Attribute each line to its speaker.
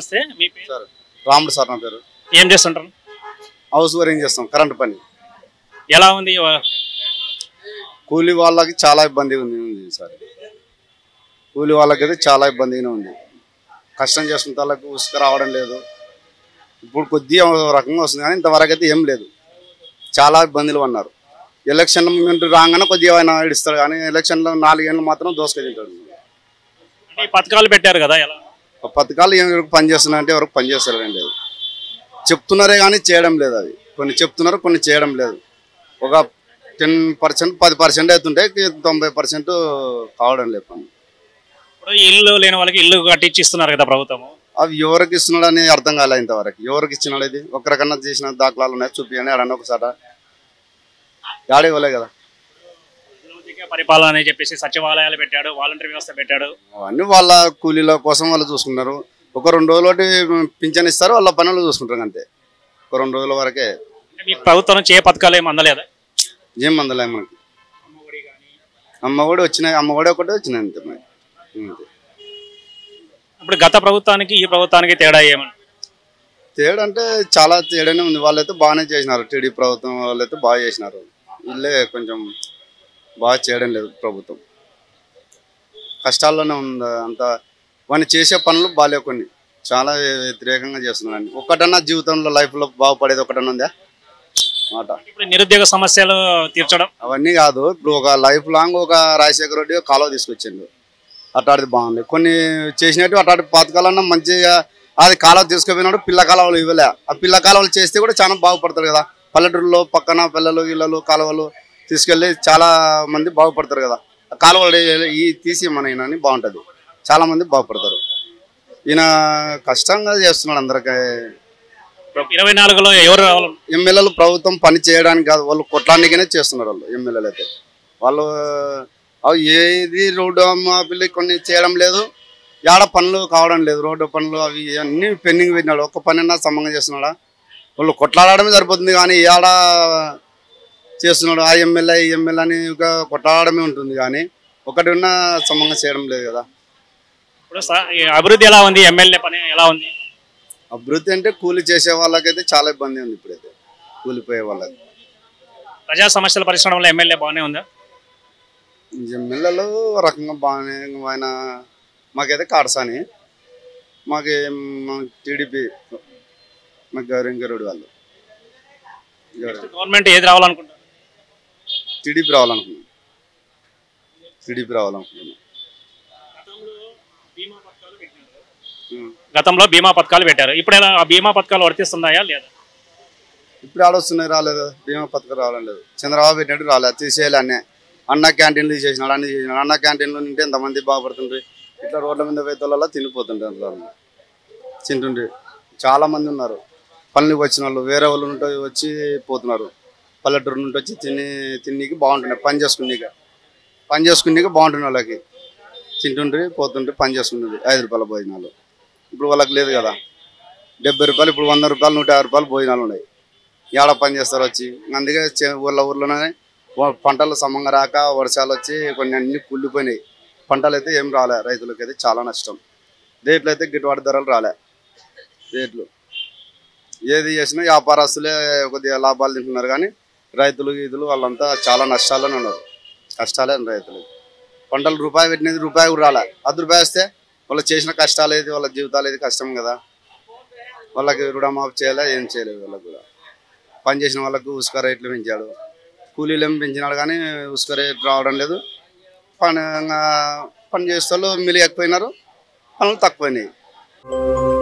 Speaker 1: నమస్తే మీ పేరు
Speaker 2: సార్ రాముడు సార్ నా పేరు
Speaker 1: ఏం చేస్తుంటారు
Speaker 2: హౌస్ వైరింగ్ చేస్తాం కరెంట్ పని
Speaker 1: ఎలా ఉంది వ-
Speaker 2: కూలీ వాళ్ళకి చాలా ఇబ్బందిగా ఉంది ఉంది సార్ కూలీ వాళ్ళకైతే చాలా ఇబ్బందిగానే ఉంది కష్టం చేస్తున్న వాళ్ళకి ఉసుక రావడం లేదు ఇప్పుడు కొద్దిగా ఒక రకంగా వస్తుంది కానీ ఇంతవరకు అయితే ఏం లేదు చాలా ఇబ్బందులు ఉన్నారు ఎలక్షన్ మూమెంట్ రాగానే కొద్దిగా ఆయన ఇస్తాడు కానీ ఎలక్షన్లో నాలుగేళ్ళు మాత్రం దోసుక తింటాడు
Speaker 1: అంటే ఈ పథకాలు పెట్టారు కదా ఎలా
Speaker 2: ఆ పథకాలు ఎవరికి పనిచేస్తున్నాయంటే ఎవరికి పనిచేస్తారని లేదు చెప్తున్నారే కానీ చేయడం లేదు అది కొన్ని చెప్తున్నారు కొన్ని చేయడం లేదు ఒక టెన్ పర్సెంట్ పది పర్సెంట్ అవుతుంటే తొంభై పర్సెంట్ కావడం లేదు పని
Speaker 1: ఇప్పుడు ఇల్లు లేని వాళ్ళకి ఇల్లు కట్టించి ఇస్తున్నారు కదా ప్రభుత్వం
Speaker 2: అవి ఎవరికి ఇస్తున్నాడు అని అర్థం కాలే ఇంతవరకు ఎవరికి ఇచ్చినాడు ఇది ఒకరికన్నా చేసిన దాఖలాలు ఉన్నాయి చూపియండి ఆడన్నా ఒకసారి యాడ ఇవ్వలే కదా
Speaker 1: సామాజిక పరిపాలన అని చెప్పేసి సచివాలయాలు పెట్టాడు వాలంటీర్ వ్యవస్థ పెట్టాడు
Speaker 2: అవన్నీ వాళ్ళ కూలీల కోసం వాళ్ళు చూసుకున్నారు ఒక రెండు రోజులటి పింఛన్ ఇస్తారు వాళ్ళ పనులు చూసుకుంటారు అంతే ఒక రెండు రోజుల వరకే
Speaker 1: అంటే మీకు ప్రభుత్వం నుంచి ఏ పథకాలు ఏమి అందలేదా
Speaker 2: ఏం మందలే మనకి అమ్మ కూడా వచ్చినాయి అమ్మ కూడా ఒకటే వచ్చినాయి అంతే మరి అంతే
Speaker 1: ఇప్పుడు గత ప్రభుత్వానికి ఈ ప్రభుత్వానికి తేడా ఏమని
Speaker 2: తేడా అంటే చాలా తేడానే ఉంది వాళ్ళైతే బాగానే చేసినారు టీడీ ప్రభుత్వం వాళ్ళైతే బాగా చేసినారు వీళ్ళే కొంచెం బాగా చేయడం లేదు ప్రభుత్వం కష్టాల్లోనే ఉంది అంత వాడిని చేసే పనులు బాగాలేవు కొన్ని చాలా వ్యతిరేకంగా చేస్తున్నాడు ఒక్కటన్నా జీవితంలో లైఫ్లో బాగుపడేది ఒకటన్నా ఉందా మాట
Speaker 1: ఇప్పుడు నిరుద్యోగ సమస్యలు తీర్చడం
Speaker 2: అవన్నీ కాదు ఇప్పుడు ఒక లైఫ్ లాంగ్ ఒక రాజశేఖర రెడ్డి కాలువ తీసుకొచ్చిండు అట్లాంటిది బాగుంది కొన్ని చేసినట్టు అట్లాంటి పథకాలన్నా మంచిగా అది కాలువ తీసుకుపోయినాడు పిల్ల కాలువలు ఇవ్వలే ఆ పిల్ల కాలువలు చేస్తే కూడా చాలా బాగుపడతారు కదా పల్లెటూరులో పక్కన పిల్లలు ఇళ్ళలు కాలువలు తీసుకెళ్ళి చాలా మంది బాగుపడతారు కదా ఆ కాలువలు ఈ తీసి మన ఈయనని బాగుంటుంది చాలా మంది బాగుపడతారు ఈయన కష్టంగా చేస్తున్నాడు అందరికీ
Speaker 1: ఇరవై నాలుగులో ఎవరు రావాలి
Speaker 2: ఎమ్మెల్యేలు ప్రభుత్వం పని చేయడానికి కాదు వాళ్ళు కొట్లానికనే చేస్తున్నారు వాళ్ళు ఎమ్మెల్యేలు అయితే వాళ్ళు అవి ఏది రోడ్డు పిల్లి కొన్ని చేయడం లేదు ఏడ పనులు కావడం లేదు రోడ్డు పనులు అవి అన్ని పెండింగ్ పెట్టినాడు ఒక్క పని అన్నా సమంగా చేస్తున్నాడా వాళ్ళు కొట్లాడడమే సరిపోతుంది కానీ ఏడ చేస్తున్నాడు ఆ ఎమ్మెల్యే ఈ ఎమ్మెల్యే అని ఒక కొట్లాడమే ఉంటుంది కానీ ఒకటి ఉన్న సమంగా చేయడం లేదు కదా
Speaker 1: ఇప్పుడు స- ఈ అభివృద్ధి ఎలా ఉంది ఎమ్మెల్యే పని ఎలా ఉంది
Speaker 2: అభివృద్ధి అంటే కూలి చేసే వాళ్ళకైతే చాలా ఇబ్బంది ఉంది ఇప్పుడైతే కూలిపోయే వాళ్ళకి
Speaker 1: ప్రజా సమస్యల పరిశ్రమలో ఎమ్మెల్యే బాగానే ఉందా
Speaker 2: ఎమ్మెల్యేలు రకంగా బాగానే ఆయన మాకైతే కాడసాని మాకు టీడీపీ మాకు గౌరింగరుడు వాళ్ళు
Speaker 1: గవర్నమెంట్ ఏది రావాలనుకుంటారు
Speaker 2: టీడీపీ రావాలనుకున్నాం టీడీపీ రావాలనుకున్నాం ఉం.
Speaker 1: గతంలో బీమా పథకాలు పెట్టారు ఇప్పుడు ఎలా ఆ బీమా పథకాలు వర్తిస్తున్నాయా లేదా
Speaker 2: ఇప్పుడు ఆడొస్తున్నాయి రాలేదు బీమా పథకం రావడం లేదు చంద్రబాబు పెట్టినట్టు రాలేదు తీసేయాలి అన్నే అన్న క్యాంటీన్లు తీసేసినాడు అన్ని చేసినాడు అన్న క్యాంటీన్లో నింటే ఎంతమంది బాగుపడుతుండ్రి ఇట్లా రోడ్ల మీద వేతలలో తినిపోతుంటారు వాళ్ళు. తింటుండ్రి చాలా మంది ఉన్నారు పనులకు వచ్చిన వాళ్ళు వేరే వాళ్ళు నుండి వచ్చి పోతున్నారు పల్లెటూరు నుండి వచ్చి తిని తిన్నీకి బాగుంటున్నాయి పని చేసుకునేకి పని చేసుకునేకి బాగుంటుంది వాళ్ళకి తింటుండ్రి పోతుండ్రి పని చేసుకునేది ఐదు రూపాయల భోజనాలు ఇప్పుడు వాళ్ళకి లేదు కదా డెబ్బై రూపాయలు ఇప్పుడు వంద రూపాయలు నూట యాభై రూపాయలు భోజనాలు ఉన్నాయి ఏడ పని చేస్తారు వచ్చి అందుకే చే- ఊర్లో ఊర్లోనే వ- పంటలు సమంగా రాక వర్షాలు వచ్చి కొన్ని అన్ని కుళ్ళిపోయినాయి పంటలు అయితే ఏం రాలే రైతులకి అయితే చాలా నష్టం రేట్లు అయితే గిట్టుబాటు ధరలు రాలే రేట్లు ఏది చేసినా వ్యాపారస్తులే కొద్దిగా లాభాలు తింటున్నారు కానీ రైతులు గీతులు వాళ్ళంతా చాలా నష్టాల్లోనే ఉన్నారు కష్టాలే ఉన్నాయి రైతులు పంటలు రూపాయి పెట్టినది రూపాయి కూడా రాలే అర్ధ రూపాయి వస్తే వాళ్ళు చేసిన కష్టాలు ఏది వాళ్ళ జీవితాలు ఏది కష్టం కదా వాళ్ళకి రుణమాఫీ చేయలే ఏం చేయలేదు వాళ్ళకి కూడా పని చేసిన వాళ్ళకు ఉసుక రేట్లు పెంచాడు కూలీలు ఏం పెంచినాడు కానీ ఉసుక రేట్ రావడం లేదు పని పని చేసే వాళ్ళు మిలియకపోయినారు పనులు తక్కువైనాయి